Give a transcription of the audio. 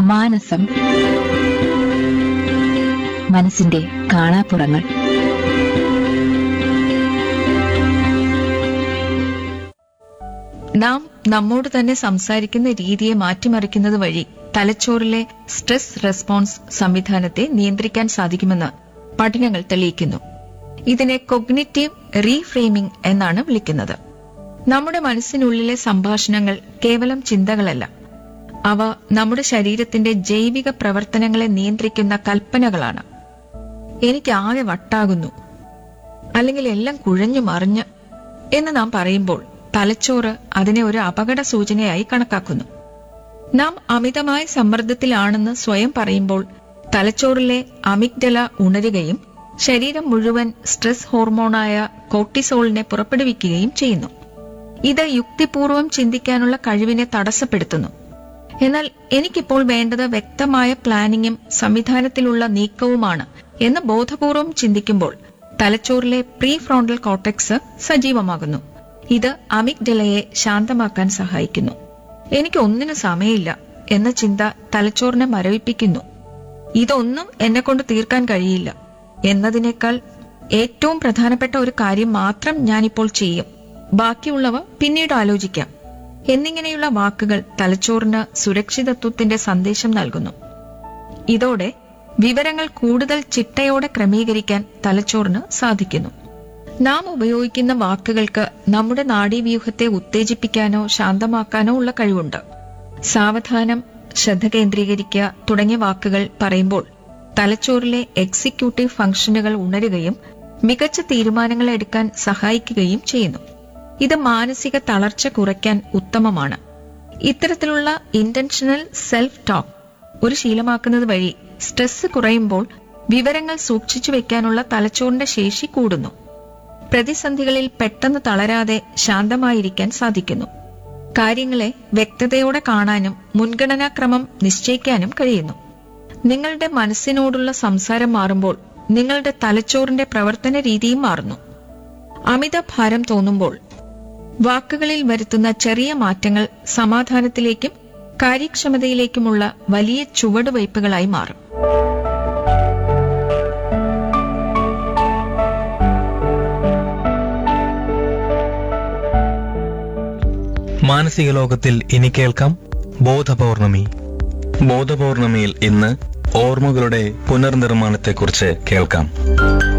മാനസം മനസ്സിന്റെ കാണാപ്പുറങ്ങൾ നാം നമ്മോട് തന്നെ സംസാരിക്കുന്ന രീതിയെ മാറ്റിമറിക്കുന്നത് വഴി തലച്ചോറിലെ സ്ട്രെസ് റെസ്പോൺസ് സംവിധാനത്തെ നിയന്ത്രിക്കാൻ സാധിക്കുമെന്ന് പഠനങ്ങൾ തെളിയിക്കുന്നു ഇതിനെ കൊഗ്നിറ്റീവ് റീഫ്രെയിമിംഗ് എന്നാണ് വിളിക്കുന്നത് നമ്മുടെ മനസ്സിനുള്ളിലെ സംഭാഷണങ്ങൾ കേവലം ചിന്തകളല്ല അവ നമ്മുടെ ശരീരത്തിന്റെ ജൈവിക പ്രവർത്തനങ്ങളെ നിയന്ത്രിക്കുന്ന കൽപ്പനകളാണ് എനിക്ക് ആകെ വട്ടാകുന്നു അല്ലെങ്കിൽ എല്ലാം കുഴഞ്ഞു മറിഞ്ഞ് എന്ന് നാം പറയുമ്പോൾ തലച്ചോറ് അതിനെ ഒരു അപകട സൂചനയായി കണക്കാക്കുന്നു നാം അമിതമായ സമ്മർദ്ദത്തിലാണെന്ന് സ്വയം പറയുമ്പോൾ തലച്ചോറിലെ അമിഗ്ഡല ഉണരുകയും ശരീരം മുഴുവൻ സ്ട്രെസ് ഹോർമോണായ കോർട്ടിസോളിനെ പുറപ്പെടുവിക്കുകയും ചെയ്യുന്നു ഇത് യുക്തിപൂർവം ചിന്തിക്കാനുള്ള കഴിവിനെ തടസ്സപ്പെടുത്തുന്നു എന്നാൽ എനിക്കിപ്പോൾ വേണ്ടത് വ്യക്തമായ പ്ലാനിങ്ങും സംവിധാനത്തിലുള്ള നീക്കവുമാണ് എന്ന് ബോധപൂർവം ചിന്തിക്കുമ്പോൾ തലച്ചോറിലെ പ്രീ ഫ്രോണ്ടൽ കോർട്ടെക്സ് സജീവമാകുന്നു ഇത് അമിഗ്ഡലയെ ശാന്തമാക്കാൻ സഹായിക്കുന്നു എനിക്ക് ഒന്നിനും സമയമില്ല എന്ന ചിന്ത തലച്ചോറിനെ മരവിപ്പിക്കുന്നു ഇതൊന്നും എന്നെ കൊണ്ട് തീർക്കാൻ കഴിയില്ല എന്നതിനേക്കാൾ ഏറ്റവും പ്രധാനപ്പെട്ട ഒരു കാര്യം മാത്രം ഞാനിപ്പോൾ ചെയ്യും ബാക്കിയുള്ളവ പിന്നീട് ആലോചിക്കാം എന്നിങ്ങനെയുള്ള വാക്കുകൾ തലച്ചോറിന് സുരക്ഷിതത്വത്തിന്റെ സന്ദേശം നൽകുന്നു ഇതോടെ വിവരങ്ങൾ കൂടുതൽ ചിട്ടയോടെ ക്രമീകരിക്കാൻ തലച്ചോറിന് സാധിക്കുന്നു നാം ഉപയോഗിക്കുന്ന വാക്കുകൾക്ക് നമ്മുടെ നാഡീവ്യൂഹത്തെ ഉത്തേജിപ്പിക്കാനോ ശാന്തമാക്കാനോ ഉള്ള കഴിവുണ്ട് സാവധാനം ശ്രദ്ധ കേന്ദ്രീകരിക്കുക തുടങ്ങിയ വാക്കുകൾ പറയുമ്പോൾ തലച്ചോറിലെ എക്സിക്യൂട്ടീവ് ഫംഗ്ഷനുകൾ ഉണരുകയും മികച്ച തീരുമാനങ്ങൾ എടുക്കാൻ സഹായിക്കുകയും ചെയ്യുന്നു ഇത് മാനസിക തളർച്ച കുറയ്ക്കാൻ ഉത്തമമാണ് ഇത്തരത്തിലുള്ള ഇന്റൻഷണൽ സെൽഫ് ടോക്ക് ഒരു ശീലമാക്കുന്നത് വഴി സ്ട്രെസ് കുറയുമ്പോൾ വിവരങ്ങൾ സൂക്ഷിച്ചു വെക്കാനുള്ള തലച്ചോറിന്റെ ശേഷി കൂടുന്നു പ്രതിസന്ധികളിൽ പെട്ടെന്ന് തളരാതെ ശാന്തമായിരിക്കാൻ സാധിക്കുന്നു കാര്യങ്ങളെ വ്യക്തതയോടെ കാണാനും മുൻഗണനാക്രമം നിശ്ചയിക്കാനും കഴിയുന്നു നിങ്ങളുടെ മനസ്സിനോടുള്ള സംസാരം മാറുമ്പോൾ നിങ്ങളുടെ തലച്ചോറിന്റെ പ്രവർത്തന രീതിയും മാറുന്നു അമിത ഭാരം തോന്നുമ്പോൾ വാക്കുകളിൽ വരുത്തുന്ന ചെറിയ മാറ്റങ്ങൾ സമാധാനത്തിലേക്കും കാര്യക്ഷമതയിലേക്കുമുള്ള വലിയ ചുവടുവയ്പ്പുകളായി മാറും മാനസിക ലോകത്തിൽ ഇനി കേൾക്കാം ബോധപൗർണമി ബോധപൗർണമിയിൽ ഇന്ന് ഓർമ്മകളുടെ പുനർനിർമ്മാണത്തെക്കുറിച്ച് കേൾക്കാം